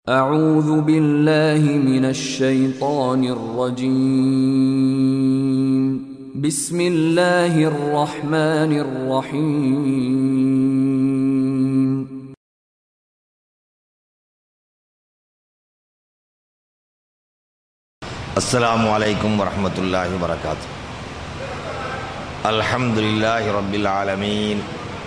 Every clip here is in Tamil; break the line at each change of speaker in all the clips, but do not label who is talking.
أعوذ بالله من الشيطان الرجيم بسم الله الرحمن الرحيم
السلام عليكم ورحمة الله وبركاته الحمد لله رب العالمين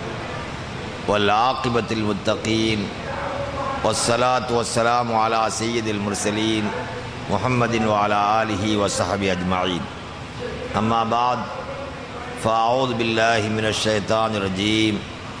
والعاقبة المتقين والصلاة والسلام على سيد المرسلين محمد وعلى آله وصحبه أجمعين أما بعد فأعوذ بالله من الشيطان الرجيم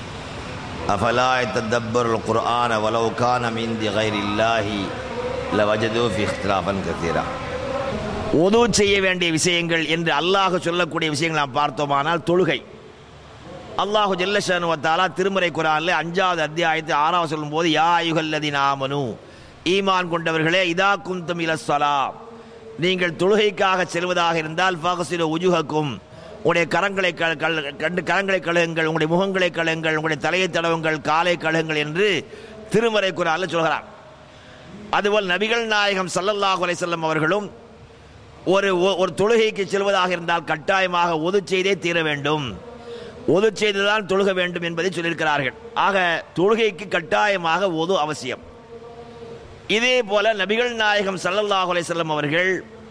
أفلا يتدبر القرآن ولو كان من عند غير الله لوجدوا في اختلافا كثيرا உது செய்ய வேண்டிய விஷயங்கள் என்று அல்லாஹ் சொல்லக்கூடிய விஷயங்கள் நாம் பார்த்தோமானால் தொழுகை அல்லாஹு ஜல்லஷானுவத்தாலா திருமறை குரானில் அஞ்சாவது அத்தியாயத்தை ஆறாவது சொல்லும்போது யா யுகல்லதி நாமனு ஈமான் கொண்டவர்களே இதா குந்தும் இலஸ்வலா நீங்கள் தொழுகைக்காக செல்வதாக இருந்தால் ஃபகசில உஜுகக்கும் உங்களுடைய கரங்களை க- கல்- கண்டு கரங்களை கழுகுங்கள் உங்களுடைய முகங்களை கழுகுங்கள் உங்களுடைய தலையை தடவுங்கள் காலை கழுகுங்கள் என்று திருமறை குரானில் சொல்கிறார் அதுபோல் நபிகள் நாயகம் ஸல்லல்லாஹு அலைஹி வஸல்லம் அவர்களும் ஒரு ஒ- ஒரு தொழுகைக்கு செல்வதாக இருந்தால் கட்டாயமாக ஒது செய்தே தீர வேண்டும் ஒது செய்துதான் தொழுக வேண்டும் என்பதை சொல்லியிருக்கிறார்கள் ஆக தொழுகைக்கு கட்டாயமாக ஒது அவசியம் இதே போல நபிகள் நாயகம் ஸல்லல்லாஹு அலைஹி வஸல்லம் அவர்கள்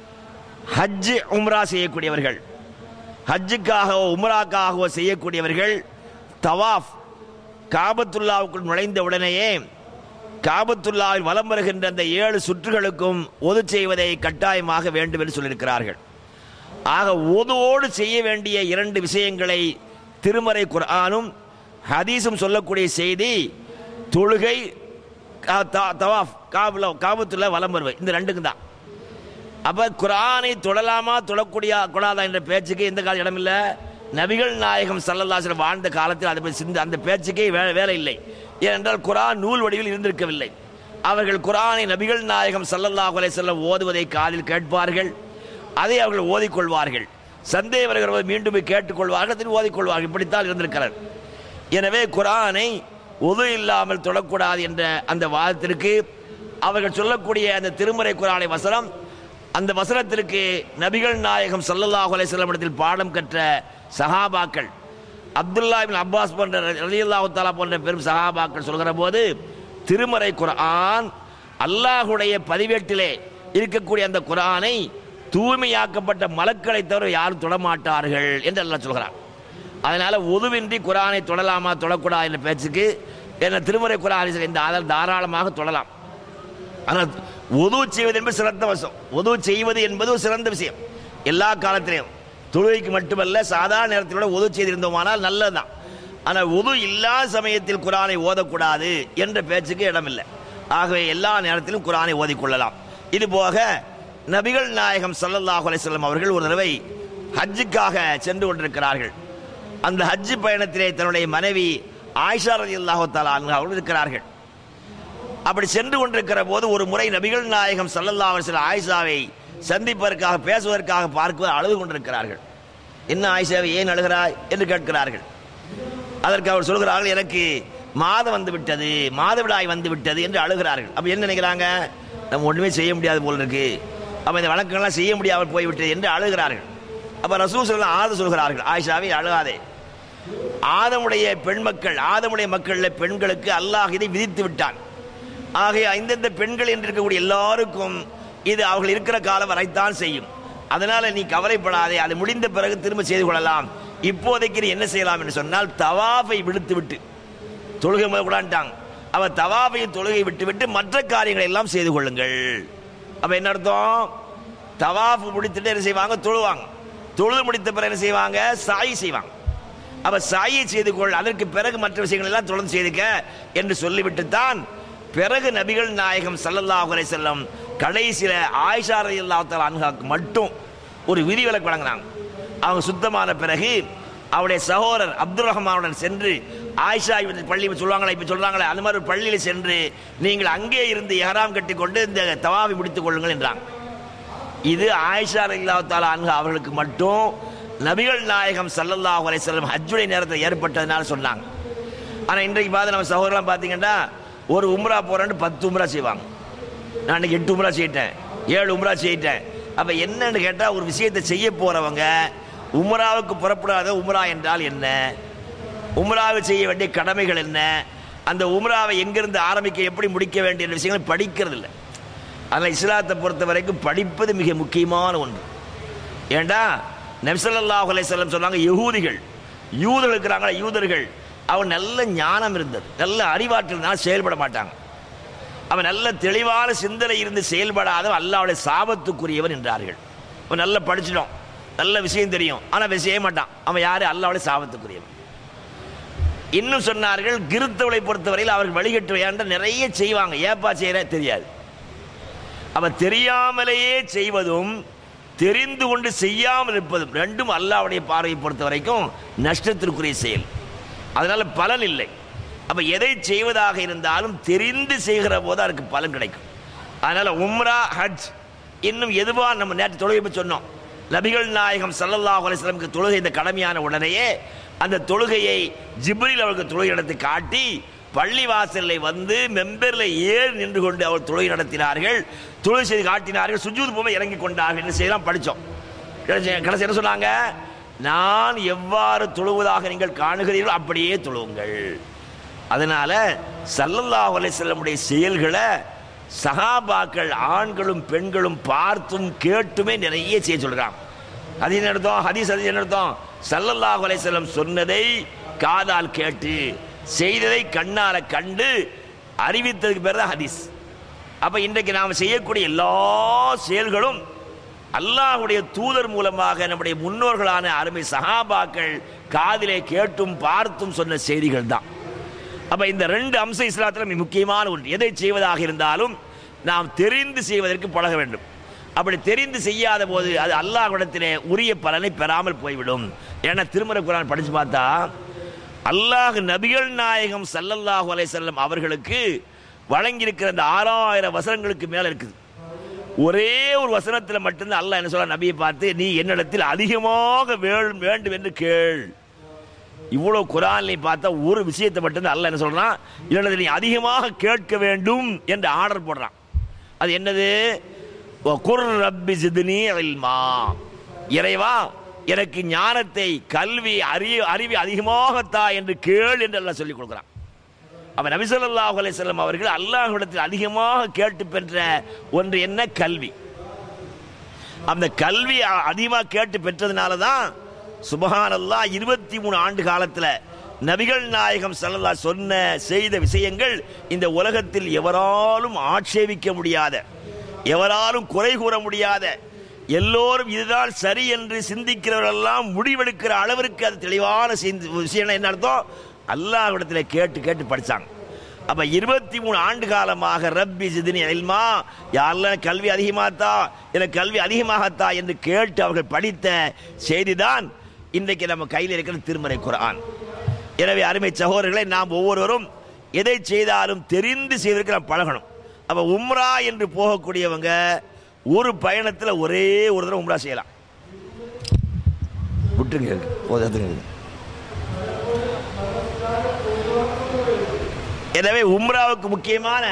ஹஜ் உம்ரா செய்யக்கூடியவர்கள் ஹஜ்ஜுக்காகவோ உம்ராக்காகவோ செய்யக்கூடியவர்கள் தவாஃப் காபத்துல்லாவுக்குள் நுழைந்த உடனேயே காபத்துல்லாவில் வலம் வருகின்ற அந்த ஏழு சுற்றுகளுக்கும் ஒது செய்வதை கட்டாயமாக வேண்டும் என்று சொல்லியிருக்கிறார்கள் ஆக ஒதுவோடு செய்ய வேண்டிய இரண்டு விஷயங்களை திருமறை குர்ஆனும் ஹதீஸும் சொல்லக்கூடிய செய்தி தொழுகை கா- த- தவாஃப் காபுல காபத்துல்லா வலம் வருவது இந்த ரெண்டுக்கும் தான் அப்ப குர்ஆனை தொடலாமா தொடக்கூடிய கூடாதா என்ற பேச்சுக்கு எந்த கால இடமில்லை நபிகள் நாயகம் சல்லல்லாஹு வாழ்ந்த காலத்தில் அதை பற்றி சிந்த அந்த பேச்சுக்கே வே- வேலை இல்லை ஏனென்றால் குர்ஆன் நூல் வடிவில் இருந்திருக்கவில்லை அவர்கள் குர்ஆனை நபிகள் நாயகம் ஸல்லல்லாஹு அலைஹி வஸல்லம் ஓதுவதை காதில் கேட்பார்கள் அதை அவர்கள் ஓதிக்கொள்வார்கள் சந்தேகம் வருகிற போது மீண்டும் போய் கேட்டுக்கொள்வார்கள் திரும்பி ஓதிக்கொள்வார்கள் இப்படித்தான் இருந்திருக்கிறார் எனவே குர்ஆனை ஒது இல்லாமல் தொடக்கூடாது என்ற அந்த வாதத்திற்கு அவர்கள் சொல்லக்கூடிய அந்த திருமறை குரானை வசனம் அந்த வசனத்திற்கு நபிகள் நாயகம் ஸல்லல்லாஹு அலைஹி வஸல்லம் இடத்தில் பாடம் கற்ற சஹாபாக்கள் அப்துல்லா இப்னு அப்பாஸ் போன்ற ரலியல்லாஹு தஆலா போன்ற பெரும் சஹாபாக்கள் சொல்கிற போது திருமறை குர்ஆன் அல்லாஹுடைய பதிவேட்டிலே இருக்கக்கூடிய அந்த குர்ஆனை தூய்மையாக்கப்பட்ட மலக்களை தவிர யாரும் தொடமாட்டார்கள் என்று அல்லாஹ் சொல்கிறார் அதனால ஒதுவின்றி குரானை தொடலாமா தொடக்கூடாது என்ற பேச்சுக்கு என்ன திருமறை குரான் இந்த ஆதாரம் தாராளமாக தொடலாம் ஆனால் உது செய்வது என்பது சிறந்த வசம் உது செய்வது என்பது ஒரு சிறந்த விஷயம் எல்லா காலத்திலையும் தொழுகைக்கு மட்டுமல்ல சாதாரண நேரத்திலோட உது செய்திருந்தோமானால் நல்லதுதான் ஆனால் உது இல்லாத சமயத்தில் குரானை ஓதக்கூடாது என்ற பேச்சுக்கு இடமில்லை ஆகவே எல்லா நேரத்திலும் குரானை ஓதிக்கொள்ளலாம் இது போக நபிகள் நாயகம் ஸல்லல்லாஹு அலைஹி வஸல்லம் அவர்கள் ஒரு தடவை ஹஜ்ஜுக்காக சென்று கொண்டிருக்கிறார்கள் அந்த ஹஜ்ஜு பயணத்திலே தன்னுடைய மனைவி ஆயிஷா ரலியல்லாஹு தஆலா அன்ஹா அவர்கள் இருக்கிறார்கள் அப்படி சென்று கொண்டிருக்கிற போது ஒரு முறை நபிகள் நாயகம் ஸல்லல்லாஹு அலைஹி வஸல்லம் ஆயிஷாவை சந்திப்பதற்காக பேசுவதற்காக பார்க்க அழுது கொண்டிருக்கிறார்கள் என்ன ஆயிஷாவை ஏன் அழுகிறாய் என்று கேட்கிறார்கள் அதற்கு அவர் சொல்கிறார்கள் எனக்கு மாதம் வந்து விட்டது மாதவிடாய் வந்து விட்டது என்று அழுகிறார்கள் அப்ப என்ன நினைக்கிறாங்க நம்ம ஒண்ணுமே செய்ய முடியாது போல இருக்கு அப்ப இந்த வழக்கங்கள்லாம் செய்ய முடியாமல் போய்விட்டது என்று அழுகிறார்கள் அப்ப ரசூல் சொல்லலாம் ஆறு சொல்கிறார்கள் ஆயிஷாவை அழுகாதே ஆதமுடைய பெண் மக்கள் ஆதமுடைய மக்களில் பெண்களுக்கு அல்லாஹ் இதை விதித்து விட்டான் ஆகிய இந்தந்த பெண்கள் என்று இருக்கக்கூடிய எல்லாருக்கும் இது அவர்கள் இருக்கிற காலம் வரைத்தான் செய்யும் அதனால நீ கவலைப்படாதே அது முடிந்த பிறகு திரும்ப செய்து கொள்ளலாம் இப்போதைக்கு நீ என்ன செய்யலாம் என்று சொன்னால் தவாஃபை விடுத்து விட்டு தொழுகை முதல் கூடாண்டாங்க அவ தவாஃபை தொழுகை விட்டு விட்டு மற்ற காரியங்களை எல்லாம் செய்து கொள்ளுங்கள் அப்ப என்ன அர்த்தம் தவாஃப் முடித்துட்டு என்ன செய்வாங்க தொழுவாங்க தொழுது முடித்த பிறகு என்ன செய்வாங்க சாய் செய்வாங்க அப்ப சாயை செய்து கொள் அதற்கு பிறகு மற்ற விஷயங்கள் எல்லாம் தொடர்ந்து செய்துக்க என்று சொல்லிவிட்டு தான் பிறகு நபிகள் நாயகம் ஸல்லல்லாஹு அலைஹி வஸல்லம் கடைசியில ஆயிஷா ரலியல்லாஹு தஆலா அன்ஹாக்கு மட்டும் ஒரு விதிவிலக்கு வழங்கினாங்க அவங்க சுத்தமான பிறகு அவருடைய சகோதரர் அப்துல் ரஹ்மானுடன் சென்று ஆயிஷா இவர்கள் பள்ளி சொல்லுவாங்களா இப்ப சொல்றாங்களே அந்த மாதிரி ஒரு பள்ளியில் சென்று நீங்கள் அங்கே இருந்து எஹராம் கட்டிக்கொண்டு இந்த தவாவை முடித்துக் கொள்ளுங்கள் என்றாங்க இது ஆயிஷா ரலியல்லாஹு தஆலா அன்ஹா அவர்களுக்கு மட்டும் நபிகள் நாயகம் ஸல்லல்லாஹு அலைஹி வஸல்லம் ஹஜ்ஜுடைய நேரத்தில் ஏற்பட்டதுனால சொன்னாங்க ஆனா இன்றைக்கு பார்த்து நம்ம சகோதரலாம் பார்த்தீங்கன்னா ஒரு உம்ரா போறேன்னு பத்து உம்ரா செய்வாங்க நான் இன்னைக்கு எட்டு உம்ரா செய்யிட்டேன் ஏழு உம்ரா செய்யிட்டேன் அப்ப என்னன்னு கேட்டா ஒரு விஷயத்தை செய்ய போறவங்க உம்ராவுக்கு புறப்படாத உம்ரா என்றால் என்ன உம்ராவை செய்ய வேண்டிய கடமைகள் என்ன அந்த உம்ராவை எங்கிருந்து ஆரம்பிக்க எப்படி முடிக்க வேண்டிய விஷயங்களை படிக்கிறது இல்லை அதனால் இஸ்லாத்தை பொறுத்த வரைக்கும் படிப்பது மிக முக்கியமான ஒன்று ஏண்டா நபிசல்லாஹ் அலைஹிஸ்ஸலாம் சொன்னாங்க யகூதிகள் யூதர்கள் இருக்கிறாங்களா யூதர்கள் அவன் நல்ல ஞானம் இருந்தது நல்ல அறிவாற்றல் இருந்தாலும் செயல்பட மாட்டாங்க அவன் நல்ல தெளிவான சிந்தனை இருந்து செயல்படாத அல்லாவுடைய சாபத்துக்குரியவன் என்றார்கள் அவன் நல்லா படிச்சிட்டோம் நல்ல விஷயம் தெரியும் ஆனால் அவன் செய்ய மாட்டான் அவன் யாரு அல்லாவுடைய சாபத்துக்குரியவன் இன்னும் சொன்னார்கள் கிறித்தவளை பொறுத்தவரையில் அவர்கள் வழிகட்டு வேண்ட நிறைய செய்வாங்க ஏப்பா செய்யற தெரியாது அவன் தெரியாமலேயே செய்வதும் தெரிந்து கொண்டு செய்யாமல் இருப்பதும் ரெண்டும் அல்லாவுடைய பார்வையை பொறுத்த வரைக்கும் நஷ்டத்திற்குரிய செயல் அதனால பலன் இல்லை அப்ப எதை செய்வதாக இருந்தாலும் தெரிந்து செய்கிற போது அதற்கு பலன் கிடைக்கும் அதனால உம்ரா ஹஜ் இன்னும் எதுவா நம்ம நேற்று தொழுகை பற்றி சொன்னோம் நபிகள் நாயகம் ஸல்லல்லாஹு அலைஹி வஸல்லமுக்கு தொழுகை இந்த கடமையான உடனேயே அந்த தொழுகையை ஜிப்ரீல் அவருக்கு தொழுகை நடத்தி காட்டி பள்ளி வாசலில் வந்து மெம்பரில் ஏறி நின்று கொண்டு அவர் தொழுகை நடத்தினார்கள் தொழுகை செய்து காட்டினார்கள் சுஜூத் பூமை இறங்கி கொண்டார்கள் என்று செய்யலாம் படித்தோம் கடைசி கடைசி என்ன சொன்னாங்க நான் எவ்வாறு தொழுவதாக நீங்கள் காணுகிறீர்களோ அப்படியே தொழுவுங்கள் அதனால சல்லல்லாஹு அலைஹி வஸல்லமுடைய செயல்களை சஹாபாக்கள் ஆண்களும் பெண்களும் பார்த்தும் கேட்டுமே நிறைய செய்ய சொல்றாங்க அது என்ன அர்த்தம் ஹதீஸ் அது என்ன அர்த்தம் சல்லல்லாஹு அலைஹி வஸல்லம் சொன்னதை காதால் கேட்டு செய்ததை கண்ணால கண்டு அறிவித்ததுக்கு பேர் தான் ஹதீஸ் அப்ப இன்றைக்கு நாம் செய்யக்கூடிய எல்லா செயல்களும் அல்லாஹ்வுடைய தூதர் மூலமாக நம்முடைய முன்னோர்களான அருமை சஹாபாக்கள் காதிலே கேட்டும் பார்த்தும் சொன்ன செய்திகள் தான் அப்ப இந்த ரெண்டு அம்ச இஸ்லாத்தில் மிக முக்கியமான ஒன்று எதை செய்வதாக இருந்தாலும் நாம் தெரிந்து செய்வதற்கு பழக வேண்டும் அப்படி தெரிந்து செய்யாத போது அது அல்லாஹ்விடத்திலே உரிய பலனை பெறாமல் போய்விடும் ஏன்னா திருமறை குரான் படிச்சு பார்த்தா அல்லாஹ் நபிகள் நாயகம் ஸல்லல்லாஹு அலைஹி வஸல்லம் அவர்களுக்கு வழங்கியிருக்கிற அந்த ஆறாயிரம் வசனங்களுக்கு மேல இருக்குது ஒரே ஒரு வசனத்தில் மட்டும்தான் அல்லாஹ் என்ன சொல்ல நபியை பார்த்து நீ என்னிடத்தில் அதிகமாக வே- வேண்டும் என்று கேள் இவ்வளவு குரான்ல பார்த்தா ஒரு விஷயத்தை மட்டும்தான் அல்லாஹ் என்ன சொல்றான் இல்லைன்னா நீ அதிகமாக கேட்க வேண்டும் என்று ஆர்டர் போடுறான் அது என்னது குர் ரப்பி ஜித்னி இல்மா இறைவா எனக்கு ஞானத்தை கல்வி அறி அறிவி அதிகமாகத்தா என்று கேள் என்று அல்லாஹ் சொல்லிக் கொடுக்குறான் அவன் நபி ஸல்லல்லாஹு அலைஹி வஸல்லம் அவர்கள் அல்லாஹ்விடத்தில் அதிகமாக கேட்டு பெற்ற ஒன்று என்ன கல்வி அந்த கல்வி அ- அதிகமாக கேட்டு பெற்றதுனால தான் சுபஹான் அல்லாஹ் இருபத்தி மூணு ஆண்டு காலத்தில் நபிகள் நாயகம் ஸல்லல்லாஹு சொன்ன செய்த விஷயங்கள் இந்த உலகத்தில் எவராலும் ஆட்சேபிக்க முடியாத எவராலும் குறை கூற முடியாத எல்லோரும் இதுதான் சரி என்று சிந்திக்கிறவரெல்லாம் முடிவெடுக்கிற அளவிற்கு அது தெளிவான சிந்தி- விஷயம் என்ன அர்த்தம் அல்லாஹ்விடத்தில் கேட்டு கேட்டு படிச்சாங்க அப்ப இருபத்தி மூணு ஆண்டு காலமாக ரப்பி சிதினி இல்மா யாரெல்லாம் கல்வி அதிகமாத்தா எனக்கு கல்வி அதிகமாகத்தா என்று கேட்டு அவர்கள் படித்த செய்திதான் இன்றைக்கு நம்ம கையில் இருக்கிற திருமறை குர்ஆன் எனவே அருமை சகோதரர்களை நாம் ஒவ்வொருவரும் எதை செய்தாலும் தெரிந்து செய்வதற்கு நாம் பழகணும் அப்ப உம்ரா என்று போகக்கூடியவங்க ஒரு பயணத்தில் ஒரே ஒரு தடவை உம்ரா செய்யலாம் விட்டுருங்க போதுங்க எனவே உம்ராவுக்கு முக்கியமான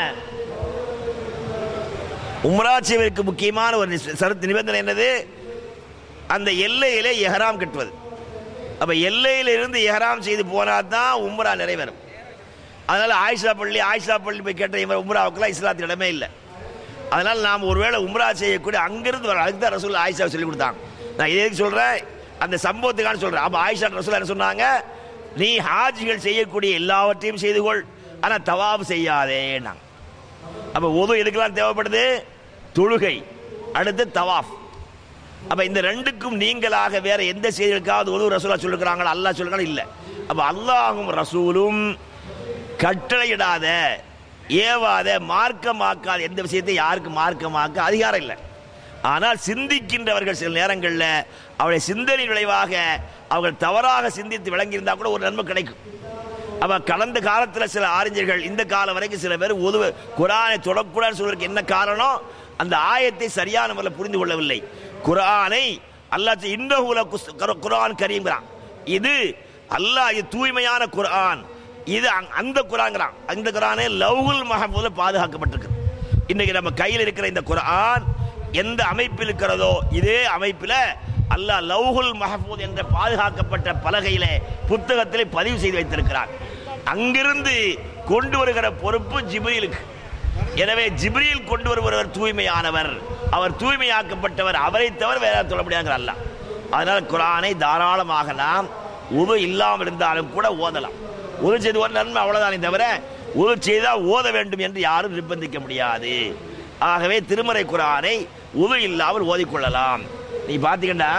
உம்ரா செய்வதற்கு முக்கியமான ஒரு நிஸ்- சரத்து நிபந்தனை என்னது அந்த எல்லையிலே எஹராம் கட்டுவது அப்ப எல்லையில இருந்து எஹராம் செய்து போனால் தான் உம்ரா நிறைவேறும் அதனால ஆயிஷா பள்ளி ஆயிஷா பள்ளி போய் கேட்ட இவர் உம்ராவுக்குலாம் இஸ்லாத்தில் இடமே இல்லை அதனால நாம் ஒருவேளை உம்ரா செய்யக்கூடிய அங்கிருந்து வர அதுக்கு தான் ரசூல் ஆயிஷா சொல்லி கொடுத்தாங்க நான் இதை எதுக்கு சொல்றேன் அந்த சம்பவத்துக்கான சொல்றேன் அப்ப ஆயிஷா ரசூல் என்ன சொன்னாங்க நீ ஹாஜிகள் செய்யக்கூடிய எல்லாவற்றையும் செய்து கொள் ஆனா தவாப் செய்யாதேன்னாங்க அப்ப உது எதுக்கெல்லாம் தேவைப்படுது தொழுகை அடுத்து தவாஃப் அப்ப இந்த ரெண்டுக்கும் நீங்களாக வேற எந்த செய்திகளுக்காவது ஒரு ரசூலா சொல்லுகிறாங்களா அல்லாஹ் சொல்லுறாங்க இல்ல அப்ப அல்லாஹும் ரசூலும் கட்டளையிடாத ஏவாத மார்க்கமாக்காத எந்த விஷயத்தை யாருக்கு மார்க்கமாக்க அதிகாரம் இல்லை ஆனால் சிந்திக்கின்றவர்கள் சில நேரங்களில் அவருடைய சிந்தனை விளைவாக அவர்கள் தவறாக சிந்தித்து விளங்கியிருந்தா கூட ஒரு நன்மை கிடைக்கும் அப்ப கடந்த காலத்தில் சில அறிஞர்கள் இந்த காலம் வரைக்கும் சில பேர் உதவ குரானை தொடக்கூடாதுன்னு சொல்றதுக்கு என்ன காரணம் அந்த ஆயத்தை சரியான முறையில் புரிந்து கொள்ளவில்லை குரானை அல்லாஹ் இன்னகுல குரான் கரீம்கிறான் இது அல்லாஹ் இது தூய்மையான குர்ஆன் இது அங்- அந்த குரான்கிறான் அந்த குரானே லவ்ஹுல் மஹபூல பாதுகாக்கப்பட்டிருக்கு
இன்னைக்கு நம்ம கையில் இருக்கிற இந்த குர்ஆன் எந்த அமைப்பில் இருக்கிறதோ இதே அமைப்பில் அல்லாஹ் லவ்ஹுல் மஹபூத் என்ற பாதுகாக்கப்பட்ட பலகையில புத்தகத்திலே பதிவு செய்து வைத்திருக்கிறார் அங்கிருந்து கொண்டு வருகிற பொறுப்பு ஜிப்ரீலுக்கு எனவே ஜிப்ரீல் கொண்டு வருபவர் தூய்மையானவர் அவர் தூய்மையாக்கப்பட்டவர் அவரை தவிர வேற யாரும் சொல்ல முடியாங்கிற அல்லாஹ் அதனால குரானை தாராளமாக நாம் உது இல்லாமல் இருந்தாலும் கூட ஓதலாம் உது செய்து ஒரு நன்மை அவ்வளவுதானே தவிர உது செய்தால் ஓத வேண்டும் என்று யாரும் நிர்பந்திக்க முடியாது ஆகவே திருமறை குரானை உது இல்லாமல் ஓதிக்கொள்ளலாம் நீ பார்த்தீங்கன்னா